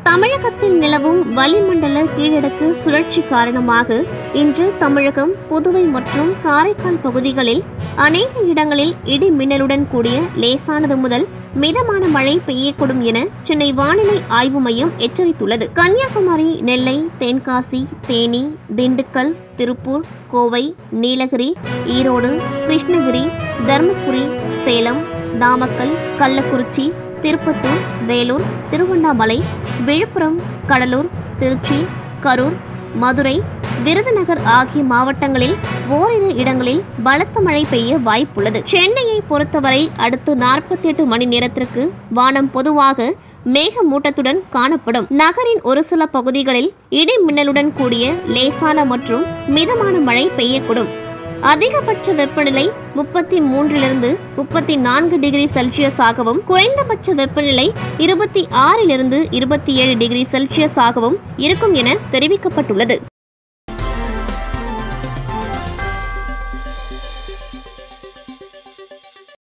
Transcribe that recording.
தமிழகத்தில் நிலவும் வளிமண்டல கீழடுக்கு சுழற்சி காரணமாக இன்று தமிழகம் புதுவை மற்றும் காரைக்கால் பகுதிகளில் அநேக இடங்களில் இடி மின்னலுடன் கூடிய லேசானது முதல் மிதமான மழை பெய்யக்கூடும் என சென்னை வானிலை ஆய்வு மையம் எச்சரித்துள்ளது கன்னியாகுமரி நெல்லை தென்காசி தேனி திண்டுக்கல் திருப்பூர் கோவை நீலகிரி ஈரோடு கிருஷ்ணகிரி தருமபுரி சேலம் நாமக்கல் கள்ளக்குறிச்சி திருப்பத்தூர் வேலூர் திருவண்ணாமலை விழுப்புரம் கடலூர் திருச்சி கரூர் மதுரை விருதுநகர் ஆகிய மாவட்டங்களில் ஓரிரு இடங்களில் பலத்த மழை பெய்ய வாய்ப்புள்ளது சென்னையை பொறுத்தவரை அடுத்து நாற்பத்தி எட்டு மணி நேரத்திற்கு வானம் பொதுவாக மேகமூட்டத்துடன் காணப்படும் நகரின் ஒரு சில பகுதிகளில் இடி மின்னலுடன் கூடிய லேசான மற்றும் மிதமான மழை பெய்யக்கூடும் அதிகபட்ச வெப்பநிலை முப்பத்தி மூன்றிலிருந்து முப்பத்தி நான்கு டிகிரி செல்சியஸாகவும் குறைந்தபட்ச வெப்பநிலை இருபத்தி ஆறிலிருந்து இருபத்தி ஏழு டிகிரி செல்சியஸாகவும் இருக்கும் என தெரிவிக்கப்பட்டுள்ளது